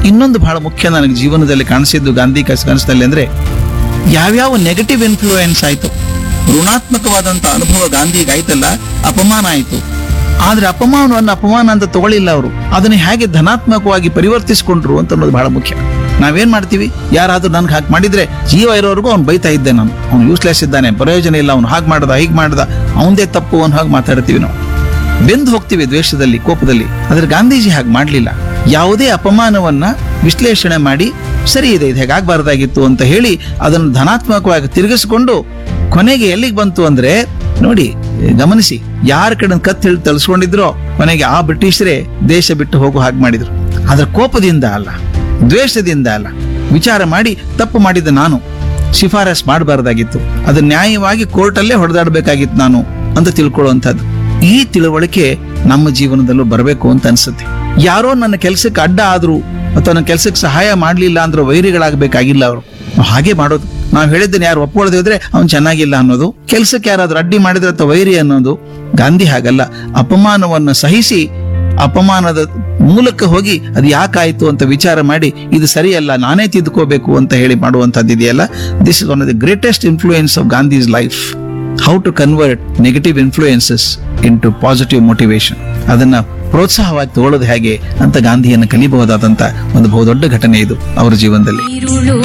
ಇನ್ನೊಂದು ಬಹಳ ಮುಖ್ಯ ನನಗೆ ಜೀವನದಲ್ಲಿ ಕಾಣಿಸಿದ್ದು ಗಾಂಧಿ ಕಸ ಕನಸದಲ್ಲಿ ಅಂದ್ರೆ ಯಾವ್ಯಾವ ನೆಗೆಟಿವ್ ಇನ್ಫ್ಲೂಯೆನ್ಸ್ ಆಯ್ತು ಋಣಾತ್ಮಕವಾದಂತ ಅನುಭವ ಗಾಂಧಿಗೆ ಆಯ್ತಲ್ಲ ಅಪಮಾನ ಆಯ್ತು ಆದ್ರೆ ಅಪಮಾನವನ್ನು ಅಪಮಾನ ಅಂತ ತಗೊಳ್ಳಿಲ್ಲ ಅವರು ಅದನ್ನ ಹೇಗೆ ಧನಾತ್ಮಕವಾಗಿ ಪರಿವರ್ತಿಸಿಕೊಂಡ್ರು ಅಂತ ಅನ್ನೋದು ಬಹಳ ಮುಖ್ಯ ನಾವೇನ್ ಮಾಡ್ತೀವಿ ಯಾರಾದ್ರೂ ನನ್ಗೆ ಹಾಗೆ ಮಾಡಿದ್ರೆ ಜೀವ ಇರೋವರೆಗೂ ಅವ್ನು ಬೈತಾ ಇದ್ದೆ ನಾನು ಅವ್ನು ಯೂಸ್ಲೆಸ್ ಇದ್ದಾನೆ ಪ್ರಯೋಜನ ಇಲ್ಲ ಅವ್ನು ಹಾಗೆ ಮಾಡ್ದ ಹೀಗೆ ಮಾಡ್ದ ಅವನದೇ ತಪ್ಪು ಅವ್ನು ಹಾಗೆ ಮಾತಾಡ್ತೀವಿ ನಾವು ಬೆಂದು ಹೋಗ್ತೀವಿ ದ್ವೇಷದಲ್ಲಿ ಕೋಪದಲ್ಲಿ ಆದ್ರೆ ಗಾಂಧೀಜಿ ಹಾಗೆ ಮಾಡಲಿಲ್ಲ ಯಾವುದೇ ಅಪಮಾನವನ್ನ ವಿಶ್ಲೇಷಣೆ ಮಾಡಿ ಸರಿ ಇದೆ ಇದು ಹೇಗಾಗಬಾರ್ದಾಗಿತ್ತು ಅಂತ ಹೇಳಿ ಅದನ್ನು ಧನಾತ್ಮಕವಾಗಿ ತಿರುಗಿಸಿಕೊಂಡು ಕೊನೆಗೆ ಎಲ್ಲಿಗೆ ಬಂತು ಅಂದ್ರೆ ನೋಡಿ ಗಮನಿಸಿ ಯಾರ ಕಡೆ ಕತ್ ಹೇಳಿ ತಳಿಸ್ಕೊಂಡಿದ್ರೋ ಕೊನೆಗೆ ಆ ಬ್ರಿಟಿಷರೇ ದೇಶ ಬಿಟ್ಟು ಹೋಗೋ ಹಾಗೆ ಮಾಡಿದ್ರು ಆದ್ರೆ ಕೋಪದಿಂದ ಅಲ್ಲ ದ್ವೇಷದಿಂದ ಅಲ್ಲ ವಿಚಾರ ಮಾಡಿ ತಪ್ಪು ಮಾಡಿದ ನಾನು ಶಿಫಾರಸ್ ಮಾಡಬಾರ್ದಾಗಿತ್ತು ಅದು ನ್ಯಾಯವಾಗಿ ಕೋರ್ಟಲ್ಲೇ ಹೊಡೆದಾಡಬೇಕಾಗಿತ್ತು ನಾನು ಅಂತ ತಿಳ್ಕೊಳ್ಳುವಂಥದ್ದು ಈ ತಿಳುವಳಿಕೆ ನಮ್ಮ ಜೀವನದಲ್ಲೂ ಬರಬೇಕು ಅಂತ ಅನ್ಸುತ್ತೆ ಯಾರೋ ನನ್ನ ಕೆಲಸಕ್ಕೆ ಅಡ್ಡ ಆದ್ರು ಅಥವಾ ನನ್ನ ಕೆಲಸಕ್ಕೆ ಸಹಾಯ ಮಾಡಲಿಲ್ಲ ಅಂದ್ರೆ ವೈರಿಗಳಾಗಬೇಕಾಗಿಲ್ಲ ಅವರು ಹಾಗೆ ಮಾಡೋದು ನಾವು ಹೇಳಿದ್ದನ್ನ ಯಾರು ಒಪ್ಕೊಳ್ಳದೆ ಹೋದ್ರೆ ಅವ್ನು ಚೆನ್ನಾಗಿಲ್ಲ ಅನ್ನೋದು ಕೆಲಸಕ್ಕೆ ಯಾರಾದ್ರೂ ಅಡ್ಡಿ ಮಾಡಿದ್ರೆ ಅಥವಾ ವೈರಿ ಅನ್ನೋದು ಗಾಂಧಿ ಹಾಗಲ್ಲ ಅಪಮಾನವನ್ನು ಸಹಿಸಿ ಅಪಮಾನದ ಮೂಲಕ ಹೋಗಿ ಅದು ಯಾಕಾಯ್ತು ಅಂತ ವಿಚಾರ ಮಾಡಿ ಇದು ಸರಿಯಲ್ಲ ನಾನೇ ತಿದ್ಕೋಬೇಕು ಅಂತ ಹೇಳಿ ಮಾಡುವಂತದ್ದು ಇದೆಯಲ್ಲ this is one of the greatest influence of Gandhi's life how to convert negative influences into positive motivation ಅದನ್ನ ಪ್ರೋತ್ಸಾಹವಾಗಿ ತಗೊಳ್ಳೋದು ಹೇಗೆ ಅಂತ ಗಾಂಧಿಯನ್ನು ಕಲಿಬಹುದಾದಂತ ಒಂದು ಬಹುದೊಡ್ಡ ಘಟನೆ ಇದು ಅವರ ಜೀವನದಲ್ಲಿ ഇരുളു